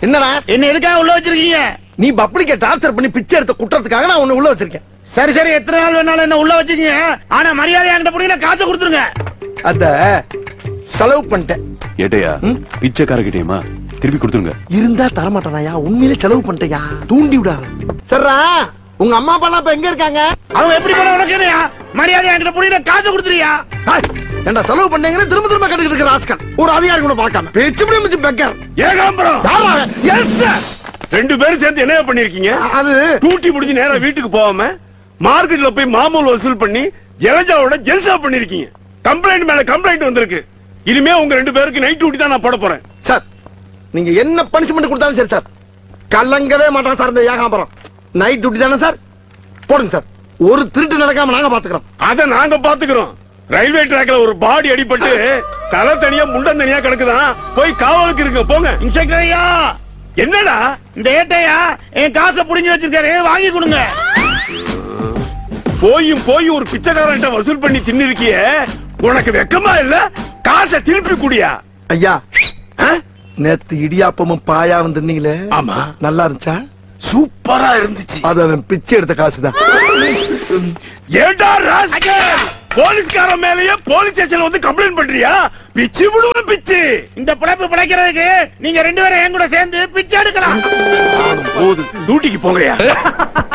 என்னடா என்ன எதுக்காக உள்ள வச்சிருக்கீங்க நீ பப்ளிக்க டார்ச்சர் பண்ணி பிச்சை எடுத்த குற்றத்துக்காக நான் உன்னை உள்ள வச்சிருக்கேன் சரி சரி எத்தனை நாள் வேணாலும் என்ன உள்ள வச்சுக்கீங்க ஆனா மரியாதை என்கிட்ட புரியல காசை கொடுத்துருங்க அத செலவு பண்ணிட்டேன் ஏட்டையா ம்? பிச்சைக்காரகிட்டேயுமா திருப்பி கொடுத்துருங்க இருந்தா தரமாட்டானாயா உண்மையிலே செலவு பண்ணிட்டேயா தூண்டி விடாத சரிடா உங்க அம்மா அப்பா எல்லாம் இப்ப எங்க இருக்காங்க அவங்க எப்படி பண்ண உனக்கு என்னய்யா? மரியாதை என்கிட்ட புரியல காசை கொடுத்துறியா ஹாய், ஏன்டா செலவு பண்ணீங்கன்னு திரும்ப திரும்ப கேட்டுக்கிட்டு இருக்கிற ராஸ்கல் ஒரு அதிகாரி கூட பார்க்காம பேச்சு முடியும் மிச்சு பெக்கர் ஏகாம்பரம் எஸ் சார் ரெண்டு பேரும் சேர்ந்து என்ன பண்ணிருக்கீங்க அது டூட்டி முடிஞ்சு நேரா வீட்டுக்கு போகாம மார்க்கெட்ல போய் மாமூல் வசூல் பண்ணி ஜலஜாவோட ஜெல்சா பண்ணிருக்கீங்க கம்ப்ளைண்ட் மேல கம்ப்ளைண்ட் வந்திருக்கு இனிமே உங்க ரெண்டு பேருக்கு நைட் டியூட்டி தான் நான் போட போறேன் சார் நீங்க என்ன பனிஷ்மெண்ட் கொடுத்தாலும் சரி சார் கலங்கவே மாட்டான் சார் இந்த ஏகாம்பரம் நைட் டியூட்டி தானே சார் போடுங்க சார் ஒரு திருட்டு நடக்காம நாங்க பாத்துக்கிறோம் அத நாங்க பாத்துக்கிறோம் ரயில்வே ட்ராக்ல ஒரு பாடி அடிபட்டு தலை தனியா முண்டம் தனியா கிடக்குதான் போய் காவலுக்கு இருக்கு போங்க இன்ஸ்பெக்டர் ஐயா என்னடா இந்த ஏட்டையா என் காசை புடிஞ்சு வச்சிருக்காரு வாங்கி கொடுங்க போயும் போய் ஒரு பிச்சைக்காரன்ட்ட வசூல் பண்ணி தின்னு இருக்கிய உனக்கு வெக்கமா இல்ல காசை திருப்பி குடியா ஐயா ஆ? நேத்து இடியாப்பமும் பாயா வந்திருந்தீங்களே ஆமா. நல்லா இருந்துச்சா சூப்பரா இருந்துச்சு அது அவன் பிச்சை எடுத்த காசுதான் ஏண்டா ராஸ்கல் போலீஸ்காரன் மேலயே போலீஸ் ஸ்டேஷன்ல வந்து கம்ப்ளைண்ட் பண்றியா பிச்சு விடுவேன் பிச்சு இந்த பிழைப்பு பிழைக்கிறதுக்கு நீங்க ரெண்டு பேரும் என் கூட சேர்ந்து பிச்சை எடுக்கலாம் போதும் டியூட்டிக்கு போங்கயா